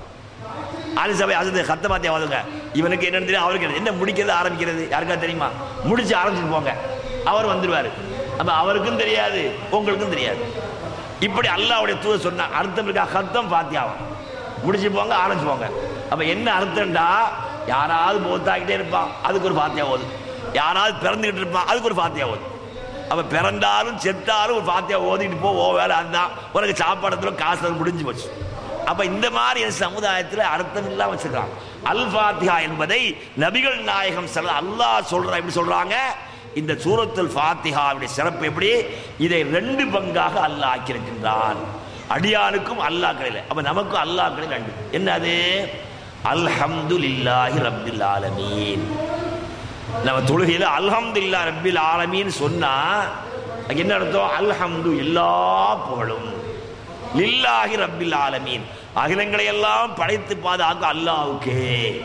ஆலி சபை அது ஹத்த பாத்தியா வாதுங்க இவனுக்கு என்னன்னு தெரியும் அவருக்கு என்ன- என்ன முடிக்கிறது ஆரம்பிக்கிறது யாருக்கா தெரியுமா முடிச்சு ஆரம்பிச்சுட்டு போங்க அவர் வந்துருவாரு அப்ப அவருக்கும் தெரியாது உங்களுக்கும் தெரியாது இப்படி அல்லாஹ்வுடைய தூத சொன்னா அர்த்தம் இருக்கா ஹத்தம் பாத்தியாவும் முடிச்சு போங்க ஆரம்பிச்சு போங்க அப்ப என்ன அர்த்தம்டா யாராவது போத்தாக்கிட்டே இருப்பான் அதுக்கு ஒரு பாத்தியா ஓது யாராவது பிறந்துகிட்டு இருப்பான் அதுக்கு ஒரு பாத்தியா ஓது அவ பிறந்தாலும் செத்தாலும் ஒரு பாத்தியா ஓதிட்டு போ ஓ வேலை அதுதான் உனக்கு சாப்பாடத்துல காசு முடிஞ்சு போச்சு அப்ப இந்த மாதிரி சமுதாயத்தில் அர்த்தம் இல்லாம வச்சிருக்காங்க அல் ஃபாத்திஹா என்பதை நபிகள் நாயகம் செல்ல அல்லாஹ் சொல்ற எப்படி சொல்றாங்க இந்த சூரத்துல் ஃபாத்திஹாவுடைய சிறப்பு எப்படி இதை ரெண்டு பங்காக அல்லாஹ் ஆக்கியிருக்கின்றான் அடியானுக்கும் அல்லாஹ் கடையில் அப்ப நமக்கும் அல்லாஹ் கடையில் ரெண்டு என்னது அல்ஹம்துலில்லாஹி ரப்பில் ஆலமீன் நம்ம தொழுகையில் அல்ஹம்துலில்லாஹ் ரப்பில் ஆலமீன் சொன்னா அதுக்கு என்ன அர்த்தம் அல்ஹம்து எல்லா புகழும் லில்லாஹி ரப்பில் ஆலமீன் அகிலங்களை எல்லாம் படைத்து பாதுகாக்க அல்லாஹ்வுக்கே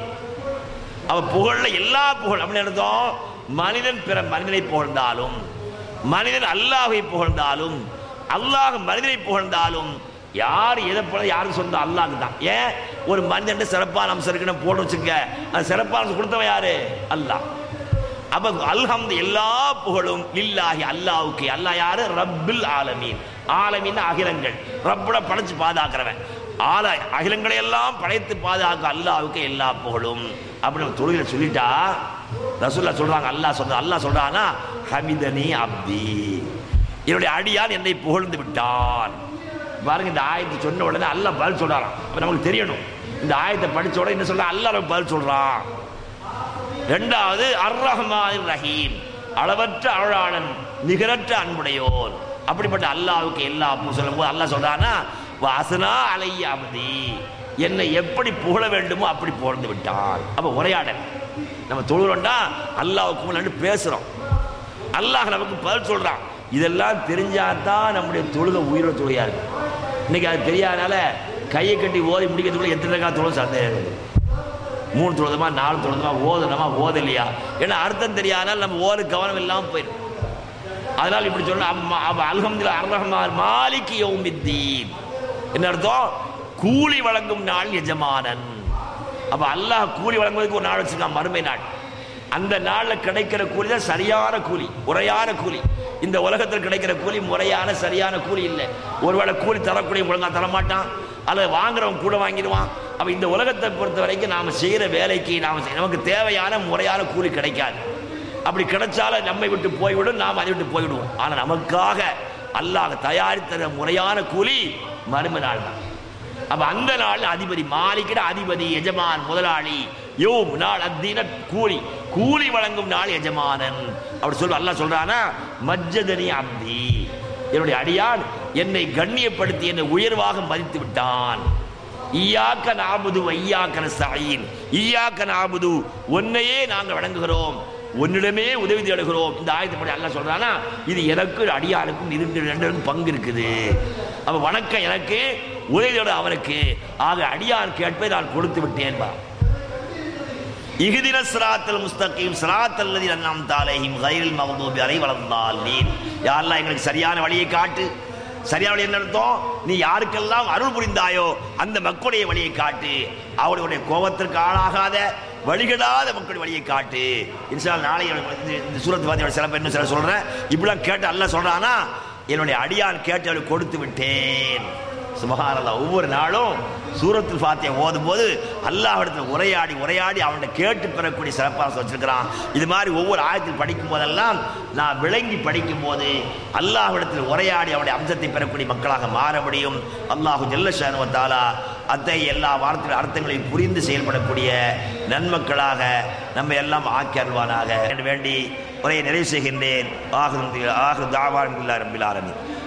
அவ புகழ்ல எல்லா புகழ் அப்படின்னு அர்த்தம் மனிதன் பிற மனிதனை புகழ்ந்தாலும் மனிதன் அல்லாஹை புகழ்ந்தாலும் அல்லாஹ் மனிதனை புகழ்ந்தாலும் யார் எதை போல யாருக்கு சொந்தம் அல்லாஹ் தான் ஏன் ஒரு மனிதன் சிறப்பான அம்சம் இருக்குன்னு போட்டு வச்சுக்க அது சிறப்பான அம்சம் கொடுத்தவன் யாரு அல்லாஹ் அப்ப அல்ஹம்து எல்லா புகழும் லில்லாஹி அல்லாஹ்வுக்கு அல்லாஹ் யாரு ரப்பில் ஆலமீன் ஆலமீன் அகிலங்கள் ரப்புட படைச்சு பாதுகாக்கிறவன் ஆல அகிலங்களை எல்லாம் படைத்து பாதுகாக்க அல்லாஹ்வுக்கு எல்லா புகழும் அப்படின்னு தொழுகையில சொல்லிட்டா ரசூல்லா சொல்றாங்க அல்லாஹ் சொல்ற அல்லாஹ் சொல்றானா ஹமிதனி அப்தி என்னுடைய அடியான் என்னை புகழ்ந்து விட்டான் பாருங்க இந்த ஆயத்தை சொன்ன உடனே அல்லாஹ் பதில் சொல்றாராம் அப்ப நமக்கு தெரியணும் இந்த ஆயத்தை படிச்ச உடனே என்ன சொல்றான் அல்லாஹ் நமக்கு பதில் சொல்றான் இரண்டாவது அர் ரஹ்மான் ரஹீம் அளவற்ற அழாளன் நிகரற்ற அன்புடையோன் அப்படிப்பட்ட அல்லாஹ்வுக்கு எல்லா அப்போ சொல்லும்போது அல்லாஹ் சொல்றானா வாசனா அலைய அமதி என்னை எப்படி புகழ வேண்டுமோ அப்படி புகழ்ந்து விட்டான் அப்ப உரையாடல் நம்ம தொழுகிறோம்டா அல்லாஹ்வுக்கு முன்னாடி பேசுறோம் அல்லாஹ் நமக்கு பதில் சொல்றான் இதெல்லாம் தெரிஞ்சாதான் நம்முடைய தொழுகை உயிரோட தொழுகையா இருக்கு இன்னைக்கு அது தெரியாதனால கையை கட்டி ஓதி முடிக்கிறதுக்குள்ள எத்தனை கால தொழும் சந்தேகம் இருக்குது. மூணு தொழுதுமா நாலு தொழுதுமா ஓதணுமா ஓதலையா ஏன்னா அர்த்தம் தெரியாதனால நம்ம ஓது கவனம் இல்லாமல் போயிடும் அதனால் இப்படி சொன்ன அல்ஹம்துலில்லாஹ் அர்ரஹ்மான் மாலிக் யௌமித்தீன் என்ன அர்த்தம் கூலி வழங்கும் நாள் எஜமானன் அப்ப அல்லாஹ் கூலி வழங்குவதற்கு ஒரு நாள் வச்சிருக்கான் மறுமை நாள் அந்த நாள்ல கிடைக்கிற கூலி தான் சரியான கூலி முறையான கூலி இந்த உலகத்தில் கிடைக்கிற கூலி முறையான சரியான கூலி இல்லை ஒருவேளை கூலி தரக்கூடிய ஒழுங்கா தரமாட்டான் அல்லது வாங்குறவன் கூட வாங்கிடுவான் அப்ப இந்த உலகத்தை பொறுத்த வரைக்கும் நாம செய்யற வேலைக்கு நாம செய்- நமக்கு தேவையான முறையான கூலி கிடைக்காது அப்படி கிடைச்சாலும் நம்மை விட்டு போய்விடும் நாம் அதை விட்டு போய்விடுவோம் ஆனா நமக்காக அல்லாஹ் தயாரித்த முறையான கூலி மறுமை நாள் தான் அப்ப அந்த நாள் அதிபதி மாலிக்கிட அதிபதி எஜமான் முதலாளி யோம் நாள் அத்தீன கூலி கூலி வழங்கும் நாள் எஜமானன் அப்படி சொல்ல அல்லாஹ் சொல்றானா மஜ்ஜதனி அப்தி என்னுடைய அடியான் என்னை கண்ணியப்படுத்தி என்னை உயர்வாக மதித்து விட்டான் ஈயாக்க நாபுது ஐயாக்க நஸ்தஈன் ஈயாக்க நாபுது உன்னையே நாங்கள் வணங்குகிறோம் உன்னிடமே உதவி தேடுகிறோம் இந்த ஆயத்தைப்படி அல்லாஹ் சொல்றானா இது எனக்கு அடியானுக்கும் இருந்து ரெண்டு பங்கு இருக்குது அப்ப வணக்கம் எனக்கு உதவி தேட அவனுக்கு ஆக அடியான் கேட்பை நான் கொடுத்து விட்டேன் பா இஹ்தின சிராத்தல் முஸ்தகீம் சிராத்தல் லதீன அன்அம்த அலைஹிம் கைரில் மக்தூபி அலை வலந்தாலீன் யா அல்லாஹ் எங்களுக்கு சரியான வழியை காட்டு சரியான வழி என்ன அர்த்தம் நீ யாருக்கெல்லாம் அருள் புரிந்தாயோ அந்த மக்களுடைய வழியை காட்டு அவருடைய கோபத்திற்கு ஆளாகாத வழிகடாத மக்களுடைய வழியை காட்டு இன்ஷா அல்லாஹ் நாளை இந்த- இந்த சூரத்து பார்த்து சில பேர் இன்னும் சில சொல்றேன் இப்படிலாம் கேட்டு அல்லாஹ் சொல்றானா என்னுடைய அடியான் கேட்டு அவளுக்கு கொடுத்து விட்டேன் சுபஹானல்லாஹ் ஒவ்வொரு நாளும் சூரத்துல் ஃபாத்தியா ஓதும் போது அல்லாஹ்விடத்தில் உரையாடி உரையாடி அவன்கிட்ட கேட்டு பெறக்கூடிய சிறப்பாக வச்சிருக்கிறான் இது மாதிரி ஒவ்வொரு ஆயத்தில் படிக்கும் போதெல்லாம் நான் விளங்கி படிக்கும் போது அல்லாஹ்விடத்தில் உரையாடி அவனுடைய அம்சத்தை பெறக்கூடிய மக்களாக மாற முடியும் அல்லாஹு ஜல்லஷானு தாலா அத்தகைய எல்லா வார்த்தை அர்த்தங்களையும் புரிந்து செயல்படக்கூடிய நன்மக்களாக நம்ம எல்லாம் ஆக்கி அருள்வானாக என்று வேண்டி உரையை நிறைவு செய்கின்றேன் ஆகு ஆகு தாவான் ரம்பில் ஆலமீன்